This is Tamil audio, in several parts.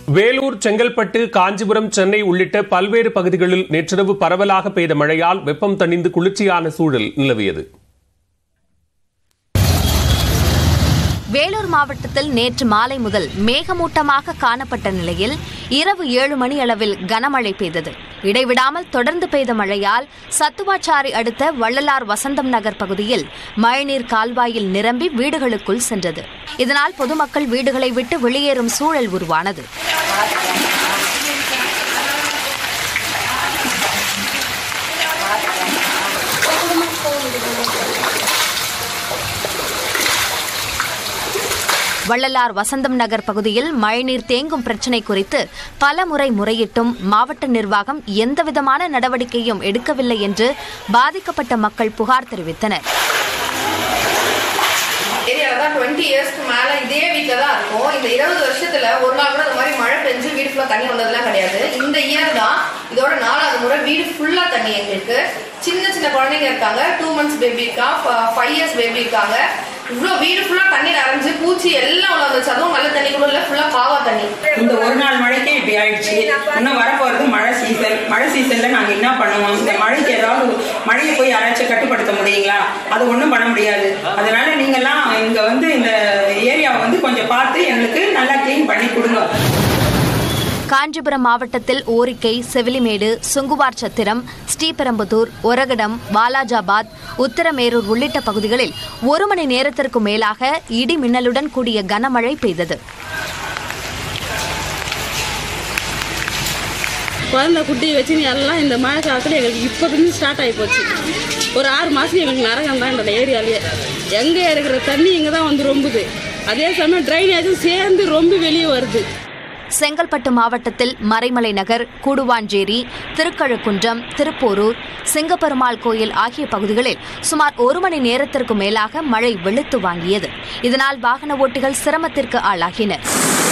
வேலூர் செங்கல்பட்டு காஞ்சிபுரம் சென்னை உள்ளிட்ட பல்வேறு பகுதிகளில் நேற்றிரவு பரவலாக பெய்த மழையால் வெப்பம் தணிந்து குளிர்ச்சியான சூழல் நிலவியது வேலூர் மாவட்டத்தில் நேற்று மாலை முதல் மேகமூட்டமாக காணப்பட்ட நிலையில் இரவு ஏழு மணி அளவில் கனமழை பெய்தது இடைவிடாமல் தொடர்ந்து பெய்த மழையால் சத்துவாச்சாரி அடுத்த வள்ளலார் வசந்தம் நகர் பகுதியில் மழைநீர் கால்வாயில் நிரம்பி வீடுகளுக்குள் சென்றது இதனால் பொதுமக்கள் வீடுகளை விட்டு வெளியேறும் சூழல் உருவானது வள்ளலார் வசந்தம் நகர் பகுதியில் மழைநீர் தேங்கும் பிரச்சினை குறித்து பல முறை முறையிட்டும் மாவட்ட நிர்வாகம் எந்தவிதமான நடவடிக்கையும் எடுக்கவில்லை என்று பாதிக்கப்பட்ட மக்கள் புகார் தெரிவித்தனர் ஏரியால தான் டுவெண்ட்டி இயர்ஸ்க்கு மேல இதே வீட்டில் தான் இருக்கும் இந்த இருபது வருஷத்துல ஒரு நாள் கூட இந்த மாதிரி மழை பெஞ்சு வீடு ஃபுல்லா தண்ணி வந்ததெல்லாம் கிடையாது இந்த இயர் தான் இதோட நாலாவது முறை வீடு ஃபுல்லா தண்ணி எங்களுக்கு சின்ன சின்ன குழந்தைங்க இருக்காங்க டூ மந்த்ஸ் பேபி இருக்கா ஃபைவ் இயர்ஸ் பேபி இருக்காங்க இவ்வளோ வீடு ஃபுல்லா தண்ணி நிறைஞ்சு பூச்சி எல்லாம் உள்ள வந்துச்சு அதுவும் நல்ல தண்ணி கூட இல்லை ஃபுல்லா காவா தண்ணி இந்த ஒரு நாள் மழைக்கே இப்படி ஆயிடுச்சு இன்னும் வரப்போறது மழை சீசன் மழை சீசன்ல நாங்க என்ன பண்ணுவோம் இந்த மழைக்கு ஏதாவது மழையை போய் யாராச்சும் கட்டுப்படுத்த முடியுங்களா அது ஒன்றும் பண்ண முடியாது அதனால நீங்கெல்லாம் இங்க வந்து இந்த ஏரியாவை வந்து கொஞ்சம் பார்த்து எங்களுக்கு நல்லா க்ளீன் பண்ணி கொடுங்க காஞ்சிபுரம் மாவட்டத்தில் ஓரிக்கை செவிலிமேடு சுங்குவார் சத்திரம் ஸ்ரீபெரும்புதூர் ஒரகடம் வாலாஜாபாத் உத்தரமேரூர் உள்ளிட்ட பகுதிகளில் ஒரு மணி நேரத்திற்கு மேலாக இடி மின்னலுடன் கூடிய கனமழை பெய்தது குழந்தை குட்டி வச்சு எல்லாம் இந்த மழை காலத்தில் எங்களுக்கு இப்போதுலேருந்து ஸ்டார்ட் ஆகி போச்சு ஒரு ஆறு மாதம் எங்களுக்கு நரகம் தான் இந்த ஏரியாலேயே எங்கே இருக்கிற தண்ணி இங்கே தான் வந்து ரொம்புது அதே சமயம் ட்ரைனேஜும் சேர்ந்து ரொம்ப வெளியே வருது செங்கல்பட்டு மாவட்டத்தில் மறைமலை நகர் கூடுவாஞ்சேரி திருக்கழுக்குன்றம் திருப்போரூர் சிங்கப்பெருமாள் கோயில் ஆகிய பகுதிகளில் சுமார் ஒரு மணி நேரத்திற்கு மேலாக மழை வெளுத்து வாங்கியது இதனால் வாகன ஓட்டிகள் சிரமத்திற்கு ஆளாகினர்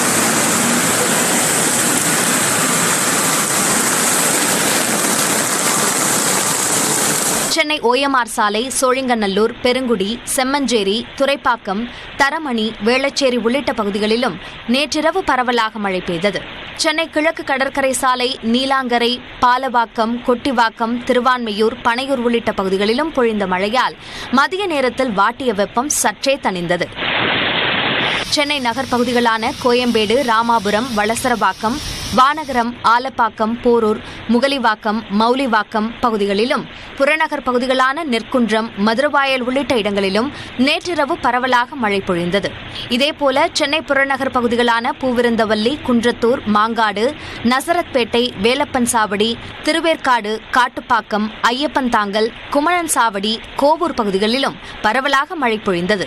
சென்னை ஓஎம்ஆர் சாலை சோழிங்கநல்லூர் பெருங்குடி செம்மஞ்சேரி துரைப்பாக்கம் தரமணி வேளச்சேரி உள்ளிட்ட பகுதிகளிலும் நேற்றிரவு பரவலாக மழை பெய்தது சென்னை கிழக்கு கடற்கரை சாலை நீலாங்கரை பாலவாக்கம் கொட்டிவாக்கம் திருவான்மையூர் பனையூர் உள்ளிட்ட பகுதிகளிலும் பொழிந்த மழையால் மதிய நேரத்தில் வாட்டிய வெப்பம் சற்றே தணிந்தது சென்னை நகர் பகுதிகளான கோயம்பேடு ராமாபுரம் வளசரவாக்கம் வானகரம் ஆலப்பாக்கம் போரூர் முகலிவாக்கம் மௌலிவாக்கம் பகுதிகளிலும் புறநகர் பகுதிகளான நெற்குன்றம் மதுரவாயல் உள்ளிட்ட இடங்களிலும் நேற்றிரவு பரவலாக மழை பொழிந்தது இதேபோல சென்னை புறநகர் பகுதிகளான பூவிருந்தவல்லி குன்றத்தூர் மாங்காடு நசரத்பேட்டை வேலப்பன் சாவடி திருவேற்காடு காட்டுப்பாக்கம் ஐயப்பன் தாங்கல் குமணன் சாவடி கோவூர் பகுதிகளிலும் பரவலாக மழை பொழிந்தது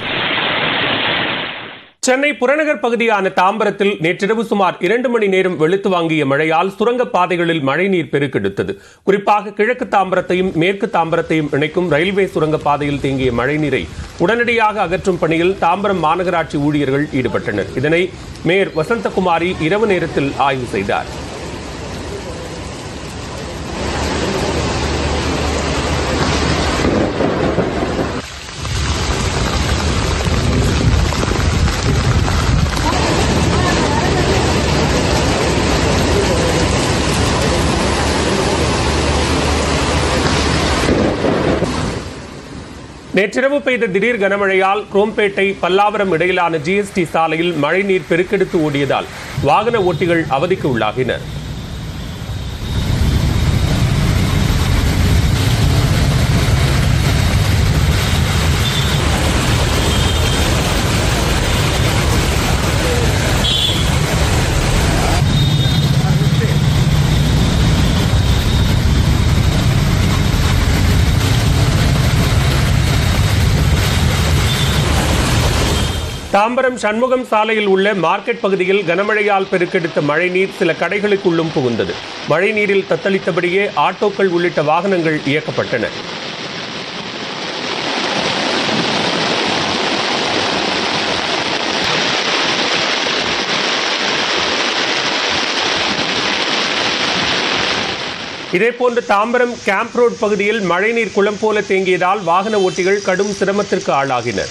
சென்னை புறநகர் பகுதியான தாம்பரத்தில் நேற்றிரவு சுமார் இரண்டு மணி நேரம் வெளுத்து வாங்கிய மழையால் சுரங்கப் பாதைகளில் மழைநீர் பெருக்கெடுத்தது குறிப்பாக கிழக்கு தாம்பரத்தையும் மேற்கு தாம்பரத்தையும் இணைக்கும் ரயில்வே சுரங்கப் பாதையில் தேங்கிய மழைநீரை உடனடியாக அகற்றும் பணியில் தாம்பரம் மாநகராட்சி ஊழியர்கள் ஈடுபட்டனர் இதனை மேயர் வசந்தகுமாரி இரவு நேரத்தில் ஆய்வு செய்தார் நேற்றிரவு பெய்த திடீர் கனமழையால் குரோம்பேட்டை பல்லாவரம் இடையிலான ஜிஎஸ்டி சாலையில் மழைநீர் பெருக்கெடுத்து ஓடியதால் வாகன ஓட்டிகள் அவதிக்கு உள்ளாகினர் தாம்பரம் சண்முகம் சாலையில் உள்ள மார்க்கெட் பகுதியில் கனமழையால் பெருக்கெடுத்த மழைநீர் சில கடைகளுக்குள்ளும் புகுந்தது மழைநீரில் தத்தளித்தபடியே ஆட்டோக்கள் உள்ளிட்ட வாகனங்கள் இயக்கப்பட்டன இதேபோன்று தாம்பரம் கேம்ப் ரோட் பகுதியில் மழைநீர் குளம் போல தேங்கியதால் வாகன ஓட்டிகள் கடும் சிரமத்திற்கு ஆளாகினர்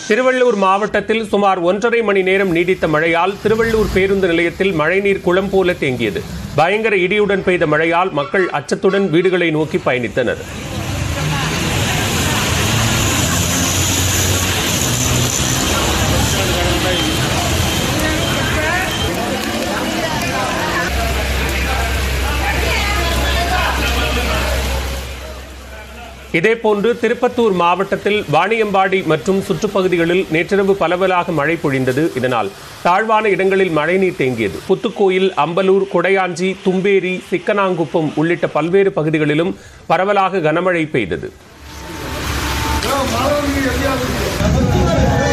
திருவள்ளூர் மாவட்டத்தில் சுமார் ஒன்றரை மணி நேரம் நீடித்த மழையால் திருவள்ளூர் பேருந்து நிலையத்தில் மழைநீர் குளம் போல தேங்கியது பயங்கர இடியுடன் பெய்த மழையால் மக்கள் அச்சத்துடன் வீடுகளை நோக்கி பயணித்தனர் இதேபோன்று திருப்பத்தூர் மாவட்டத்தில் வாணியம்பாடி மற்றும் சுற்றுப்பகுதிகளில் நேற்றிரவு பலவலாக மழை பொழிந்தது இதனால் தாழ்வான இடங்களில் மழைநீர் தேங்கியது புத்துக்கோயில் அம்பலூர் கொடையாஞ்சி தும்பேரி சிக்கனாங்குப்பம் உள்ளிட்ட பல்வேறு பகுதிகளிலும் பரவலாக கனமழை பெய்தது